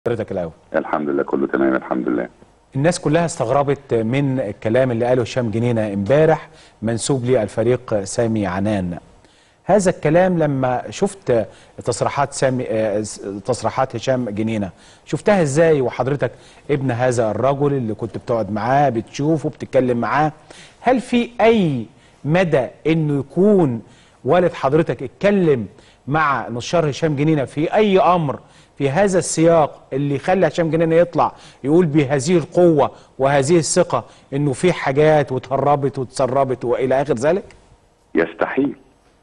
حضرتك الاول الحمد لله كله تمام الحمد لله الناس كلها استغربت من الكلام اللي قاله هشام جنينه امبارح منسوب للفريق سامي عنان هذا الكلام لما شفت تصريحات سامي آه، تصريحات هشام جنينه شفتها ازاي وحضرتك ابن هذا الرجل اللي كنت بتقعد معاه بتشوفه بتتكلم معاه هل في اي مدى انه يكون والد حضرتك اتكلم مع نشار هشام جنينه في اي امر في هذا السياق اللي خلى هشام جنينه يطلع يقول بهذه القوه وهذه الثقه انه في حاجات واتهربت واتسربت والى اخر ذلك؟ يستحيل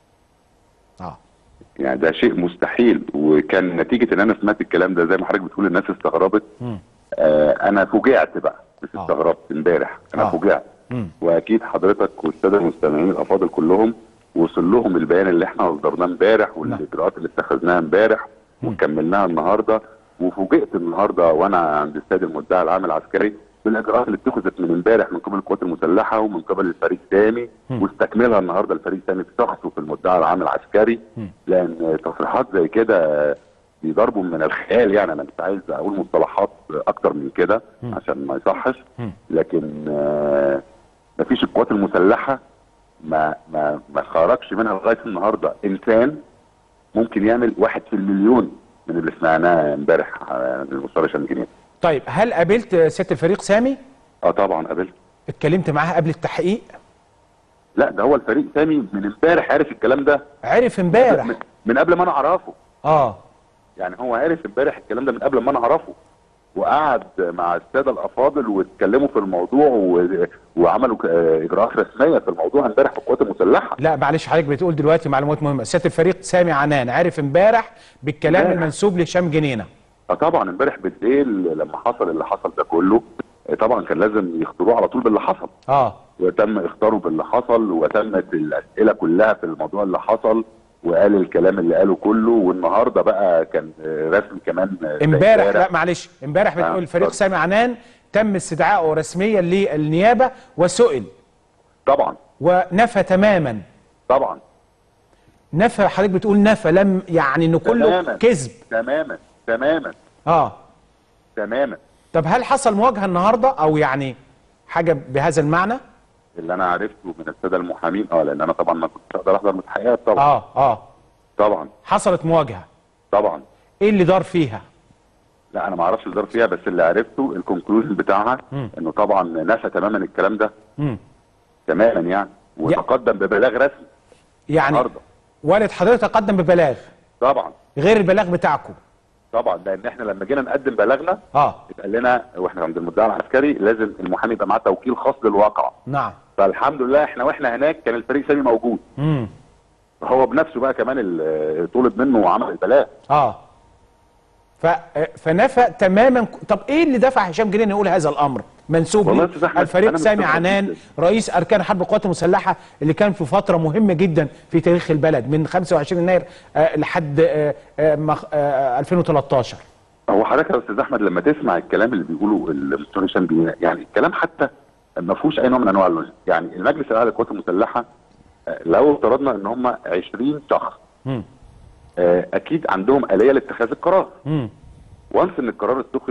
اه يعني ده شيء مستحيل وكان نتيجه ان انا سمعت الكلام ده زي ما حضرتك بتقول الناس استغربت آه انا فوجئت بقى مش آه. استغربت امبارح انا آه. فوجئت مم. واكيد حضرتك والساده المستمعين الافاضل كلهم وصل لهم البيان اللي احنا اصدرناه امبارح والاجراءات اللي اتخذناها امبارح وكملناها النهارده وفوجئت النهارده وانا عند السيد المدعي العام العسكري بالاجراءات اللي اتخذت من امبارح من قبل القوات المسلحه ومن قبل الفريق سامي واستكملها النهارده الفريق سامي في شخصه في المدعي العام العسكري لان تصريحات زي كده دي ضرب من الخيال يعني انا مش عايز اقول مصطلحات اكتر من كده عشان ما يصحش لكن آه، مفيش القوات المسلحه ما ما ما خرجش منها لغايه النهارده انسان ممكن يعمل واحد في المليون من اللي سمعناه امبارح آه، من المستشار هشام جنيه طيب هل قابلت سياده الفريق سامي؟ اه طبعا قابلت اتكلمت معاه قبل التحقيق؟ لا ده هو الفريق سامي من امبارح عارف الكلام ده عرف امبارح من- من قبل ما انا اعرفه اه يعني هو عارف امبارح الكلام ده من قبل ما انا اعرفه وقعد مع الساده الافاضل واتكلموا في الموضوع و... وعملوا ك- آه، اجراءات رسميه في الموضوع امبارح في القوات المسلحه لا معلش حضرتك بتقول دلوقتي معلومات مهمه سياده الفريق سامي عنان عرف امبارح بالكلام امبارح. المنسوب لهشام جنينه اه طبعا امبارح بالليل لما حصل اللي حصل ده كله آه، طبعا كان لازم يختاروه على طول باللي حصل اه وتم اختاره باللي حصل وتمت الاسئله كلها في الموضوع اللي حصل وقال الكلام اللي قاله كله والنهارده بقى كان آه، رسمي كمان آه، زي امبارح لا معلش امبارح آه، بتقول الفريق اتفضل. سامي عنان تم استدعائه رسميا للنيابه وسئل طبعا ونفى تماما طبعا نفى حضرتك بتقول نفى لم يعني انه كله تماماً. كذب تماما تماما اه تماما طب هل حصل مواجهه النهارده او يعني حاجه بهذا المعنى اللي انا عرفته من الساده المحامين اه لان انا طبعا ما كنتش اقدر احضر التحقيقات طبعا اه اه طبعا حصلت مواجهه طبعا ايه اللي دار فيها لا انا ما اعرفش الدار فيها بس اللي عرفته الكونكلوجن بتاعها انه طبعا نفى تماما الكلام ده مم. تماما يعني وتقدم ببلاغ رسمي يعني النهارده والد حضرتك قدم ببلاغ طبعا غير البلاغ بتاعكم طبعا لان احنا لما جينا نقدم بلاغنا اه اتقال لنا واحنا عند المدعي العسكري لازم المحامي يبقى معاه توكيل خاص للواقع نعم فالحمد لله احنا واحنا هناك كان الفريق سامي موجود امم هو بنفسه بقى كمان ال- طلب منه وعمل البلاغ اه ف... فنفى تماما طب ايه اللي دفع هشام جنين يقول هذا الامر منسوب والله ليه؟ يا أستاذ أحمد، الفريق أنا سامي مستغرب عنان جداً. رئيس اركان حرب القوات المسلحه اللي كان في فتره مهمه جدا في تاريخ البلد من 25 يناير آه لحد آه آه مخ- آه 2013 هو حضرتك يا استاذ احمد لما تسمع الكلام اللي بيقوله المستشار هشام بيه يعني الكلام حتى ما فيهوش اي نوع من انواع اللوجيك يعني المجلس الاعلى للقوات المسلحه آه، لو افترضنا ان هم 20 شخص مم. آه، اكيد عندهم اليه لاتخاذ القرار مم. وانس ان القرار اتخذ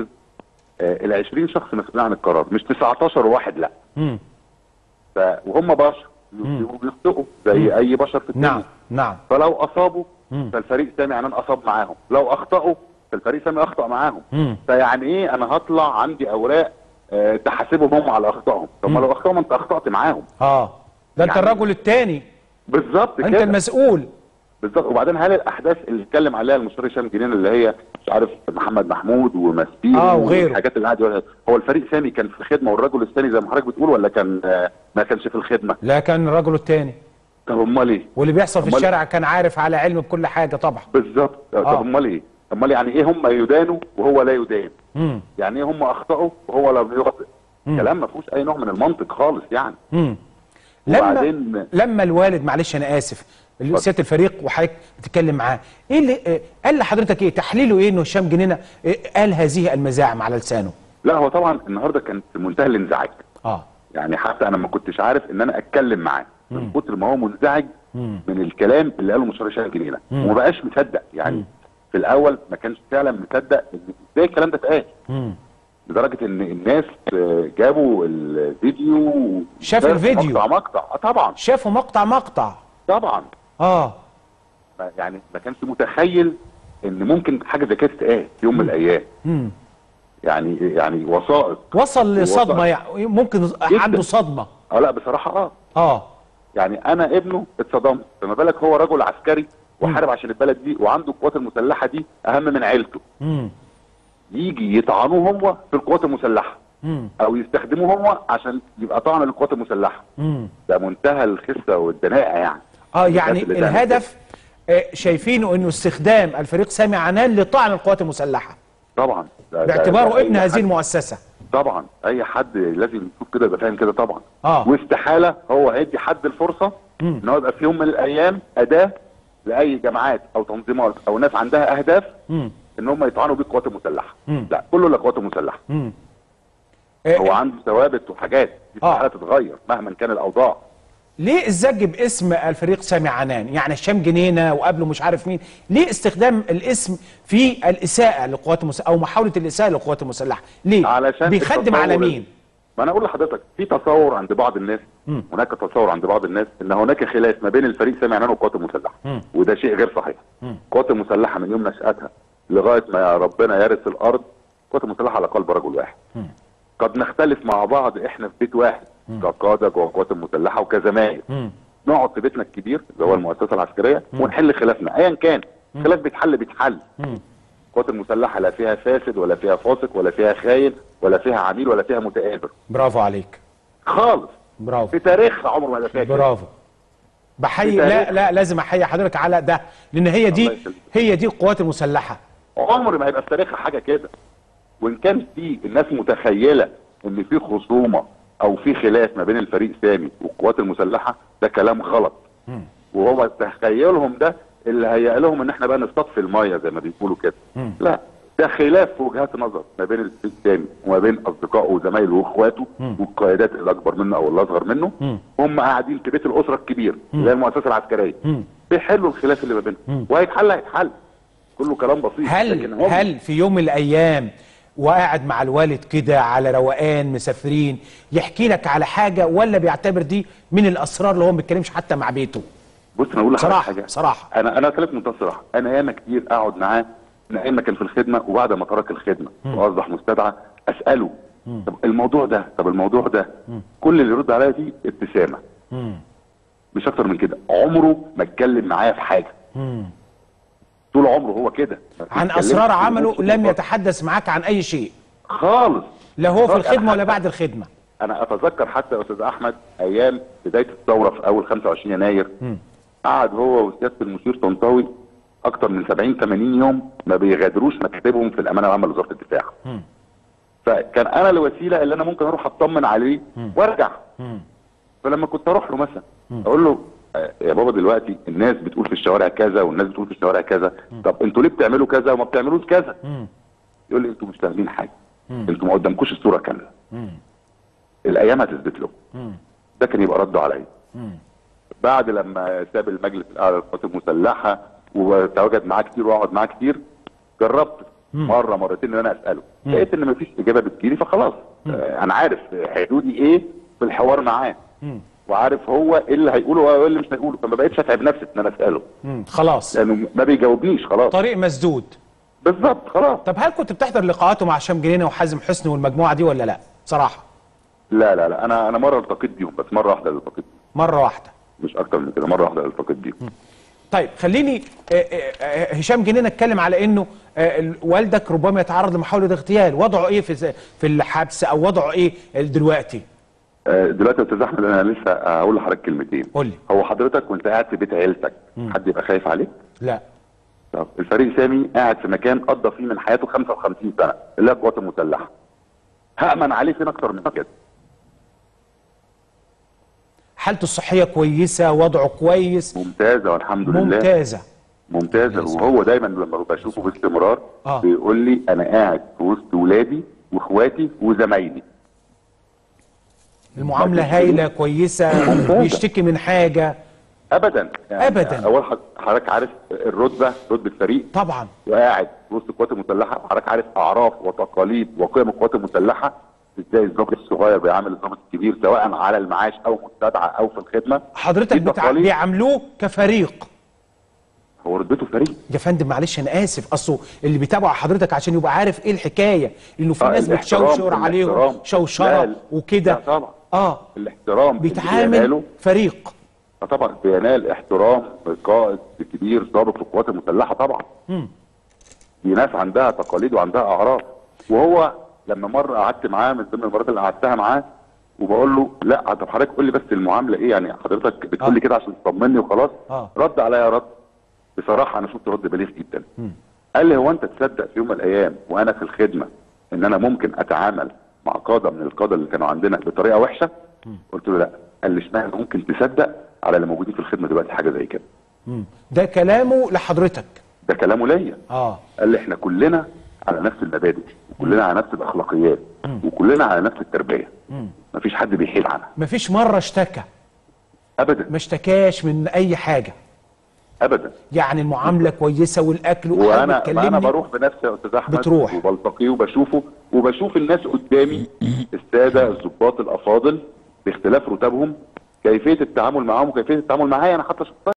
ال 20 شخص مسؤولين عن القرار مش 19 واحد لا مم. ف... وهم بشر بيخطئوا زي اي بشر في الدنيا نعم نعم فلو اصابوا مم. فالفريق سامي عنان اصاب معاهم لو اخطاوا فالفريق سامي اخطا معاهم مم. فيعني ايه انا هطلع عندي اوراق آه، تحاسبهم هم على اخطائهم طب ما لو اخطاوا ما انت اخطات معاهم اه ده انت يعني- الرجل الثاني بالظبط انت كده المسؤول بالظبط وبعدين هل الاحداث اللي اتكلم عليها المستشار هشام جنين اللي هي مش عارف محمد محمود ومسبيل آه، وغيره. الحاجات اللي قاعد يقولها هو الفريق سامي كان في الخدمه والرجل الثاني زي ما حضرتك بتقول ولا كان آه، ما كانش في الخدمه لا كان الرجل الثاني طب امال ايه واللي بيحصل في أمال- الشارع كان عارف على علم بكل حاجه طبعا بالظبط آه. طب امال ايه امال يعني ايه هم يدانوا وهو لا يدان امم يعني ايه هم اخطاوا وهو لم يخطئ كلام ما فيهوش اي نوع من المنطق خالص يعني امم لما وبعدين لما الوالد معلش انا اسف سياده الفريق وحضرتك بتتكلم معاه ايه اللي آه، قال لحضرتك ايه تحليله ايه انه هشام جنينه آه، قال هذه المزاعم على لسانه لا هو طبعا النهارده كان في منتهى الانزعاج اه يعني حتى انا ما كنتش عارف ان انا اتكلم معاه من كتر ما هو منزعج مم. من الكلام اللي قاله مستشار هشام جنينه وما بقاش مصدق يعني في الاول ما كانش فعلا مصدق ان ازاي الكلام ده اتقال مم. لدرجه ان الناس آه، جابوا الفيديو شاف الفيديو. مقطع مقطع اه طبعا شافوا مقطع مقطع طبعا اه ما- يعني ما كانش متخيل ان ممكن حاجه زي كده تتقال في يوم من الايام مم. يعني يعني وثائق وصل لصدمه وصل. يعني ممكن عنده صدمه اه لا بصراحه اه اه يعني انا ابنه اتصدمت فما بالك هو رجل عسكري وحارب عشان البلد دي وعنده القوات المسلحه دي اهم من عيلته مم. يجي يطعنوه هو في القوات المسلحه مم. او يستخدموه هو عشان يبقى طعن للقوات المسلحه مم. ده منتهى الخسه والدناءه يعني اه يعني الناس اللي تعمل الهدف آه، شايفينه انه استخدام الفريق سامي عنان لطعن القوات المسلحه طبعا ده- ده- باعتباره ده أي ابن هذه حد- المؤسسه طبعا اي حد لازم يشوف كده يبقى فاهم كده طبعا آه. واستحاله هو هيدي حد الفرصه مم. ان هو يبقى في يوم من الايام اداه لاي جماعات او تنظيمات او ناس عندها اهداف مم. ان هم يطعنوا بيه القوات المسلحه مم. لا كله للقوات المسلحه مم. آه، هو عنده ثوابت وحاجات دي آه. استحاله تتغير مهما كان الاوضاع ليه الزج باسم الفريق سامي عنان يعني هشام جنينه وقبله مش عارف مين ليه استخدام الاسم في الاساءه للقوات المسلحه او محاوله الاساءه للقوات المسلحه ليه علشان بيخدم على التصور- مين ما انا اقول لحضرتك في تصور عند بعض الناس مم. هناك تصور عند بعض الناس ان هناك خلاف ما بين الفريق سامي عنان والقوات المسلحه مم. وده شيء غير صحيح مم. القوات المسلحه من يوم نشاتها لغايه ما يا ربنا يرث الارض القوات المسلحه على قلب رجل واحد مم. قد نختلف مع بعض احنا في بيت واحد كقاده جوه القوات المسلحه وكزمايل مم. نقعد في بيتنا الكبير اللي هو المؤسسه العسكريه ونحل خلافنا ايا كان خلاف بيتحل بيتحل مم. القوات المسلحه لا فيها فاسد ولا فيها فاسق ولا فيها خاين ولا فيها عميل ولا فيها متآمر برافو عليك خالص برافو في تاريخها عمره ما يبقى فيها كده. برافو بحيي في لا تاريخ. لا لازم احيي حضرتك على ده لان هي دي الله يسلمك. هي دي القوات المسلحه عمر ما هيبقى في تاريخها حاجه كده وان كان في الناس متخيله ان في خصومه او في خلاف ما بين الفريق سامي والقوات المسلحه ده كلام غلط مم. وهو تخيلهم ده اللي هيئ لهم ان احنا بقى نصطاد في الميه زي ما بيقولوا كده مم. لا ده خلاف في وجهات نظر ما بين الفريق سامي وما بين اصدقائه وزمايله واخواته مم. والقيادات اللي اكبر منه او اللي اصغر منه مم. هم قاعدين في بيت الاسره الكبير اللي هي المؤسسه العسكريه مم. بيحلوا الخلاف اللي ما بينهم مم. وهيتحل هيتحل كله كلام بسيط لكن هل هم- هل في يوم من الايام وقاعد مع الوالد كده على روقان مسافرين يحكي لك على حاجه ولا بيعتبر دي من الاسرار اللي هو ما بيتكلمش حتى مع بيته بص انا اقول لحضرتك صراحه حاجه صراحه انا انا كلمه منتهى الصراحه انا ياما كتير اقعد معاه من ايام ما كان في الخدمه وبعد ما ترك الخدمه واصبح مستدعى اساله طب الموضوع ده طب الموضوع ده كل اللي يرد عليا فيه ابتسامه مم. مش اكتر من كده عمره ما اتكلم معايا في حاجه مم. طول عمره هو كده ما عن بيتكلمش اسرار في عمله نفسه لم خالص. يتحدث معاك عن اي شيء خالص لا هو في خالص. الخدمه أنا ولا حتى- بعد الخدمه انا اتذكر حتى يا استاذ احمد ايام بدايه الثوره في اول 25 يناير مم. قعد هو وسياده المشير طنطاوي اكتر من 70 80 يوم ما بيغادروش مكاتبهم في الامانه العامه لوزاره الدفاع مم. فكان انا الوسيله اللي انا ممكن اروح اطمن عليه وارجع مم. فلما كنت اروح له مثلا اقول له آه، يا بابا دلوقتي الناس بتقول في الشوارع كذا والناس بتقول في الشوارع كذا طب انتوا ليه بتعملوا كذا وما بتعملوش كذا مم. يقول لي انتوا مش فاهمين حاجه مم. انتوا ما قدامكوش الصوره كامله مم. الايام هتثبت له مم. ده كان يبقى رده عليا مم. بعد لما ساب المجلس الاعلى للقوات المسلحه وتواجد معاه كتير واقعد معاه كتير جربت مره مرتين ان انا اساله لقيت ان مفيش اجابه بتجيلي فخلاص آه انا عارف حدودي ايه في الحوار معاه مم. وعارف هو ايه اللي هيقوله وايه اللي مش هيقوله فما بقتش اتعب نفسي ان انا اساله مم. خلاص لانه ما بيجاوبنيش خلاص طريق مسدود بالظبط خلاص طب هل كنت بتحضر لقاءاته مع هشام جنينه وحازم حسني والمجموعه دي ولا لا صراحه لا لا لا انا انا مره التقيت بيهم بس مره واحده اللي التقيت بيهم مره واحده مش اكتر من كده مره واحده اللي التقيت بيهم طيب خليني آه، آه، آه، هشام جنينه اتكلم على انه آه، ال- والدك ربما يتعرض لمحاوله اغتيال وضعه ايه في في الحبس او وضعه ايه دلوقتي آه، دلوقتي يا استاذ احمد انا لسه هقول لحضرتك كلمتين قول لي هو حضرتك وانت قاعد في بيت عيلتك حد يبقى خايف عليك لا طب الفريق سامي قاعد في مكان قضى فيه من حياته 55 سنه اللي هي القوات المسلحه هامن عليه فين اكتر من كده حالته الصحيه كويسه وضعه كويس ممتازه والحمد لله ممتازه ممتازه وهو دايما لما بشوفه باستمرار آه. بيقول لي انا قاعد في وسط ولادي واخواتي وزمايلي المعامله هايله كويسه ممتازة. بيشتكي من حاجه ابدا أبداً. اول حض- حضرتك عارف الرتبه رتبه فريق طبعا وقاعد في وسط القوات المسلحه حضرتك عارف اعراف وتقاليد وقيم القوات المسلحه ازاي الضابط الصغير بيعامل الضابط الكبير سواء على المعاش او مستدعى او في الخدمه حضرتك دي بتع... تقاليد. بيعاملوه كفريق هو رتبته فريق يا فندم معلش انا اسف اصله اللي بيتابع حضرتك عشان يبقى عارف ايه الحكايه لانه في آه، ناس الاحترام- بتشوشر عليهم الاحترام. لا، شوشره لا. وكده لا طبعا. اه الاحترام اللي بيتعامل بيناله فريق آه طبعا بينال احترام قائد كبير ضابط في القوات المسلحه طبعا دي ناس عندها تقاليد وعندها اعراف وهو لما مره قعدت معاه من ضمن المرات اللي قعدتها معاه وبقول له لا طب حضرتك قول لي بس المعامله ايه يعني حضرتك بتقول لي آه. كده عشان تطمني وخلاص آه. رد عليا رد بصراحه انا شفت رد بليغ جدا قال لي هو انت تصدق في يوم من الايام وانا في الخدمه ان انا ممكن اتعامل مع قاده من القاده اللي كانوا عندنا بطريقه وحشه قلت له لا قال لي اشمعنى ممكن تصدق على اللي موجودين في الخدمه دلوقتي حاجه زي كده مم. ده كلامه لحضرتك ده كلامه ليا اه قال لي احنا كلنا على نفس المبادئ وكلنا على نفس الاخلاقيات وكلنا على نفس التربيه مفيش حد بيحيل عنها مفيش مره اشتكى ابدا ما اشتكاش من اي حاجه ابدا يعني المعامله كويسه والاكل وحابب وانا ما انا تكلمني بروح بنفسي يا استاذ احمد بتروح. وبلتقيه وبشوفه وبشوف الناس قدامي الساده الضباط الافاضل باختلاف رتبهم كيفيه التعامل معاهم وكيفيه التعامل معايا انا حتى شخصيا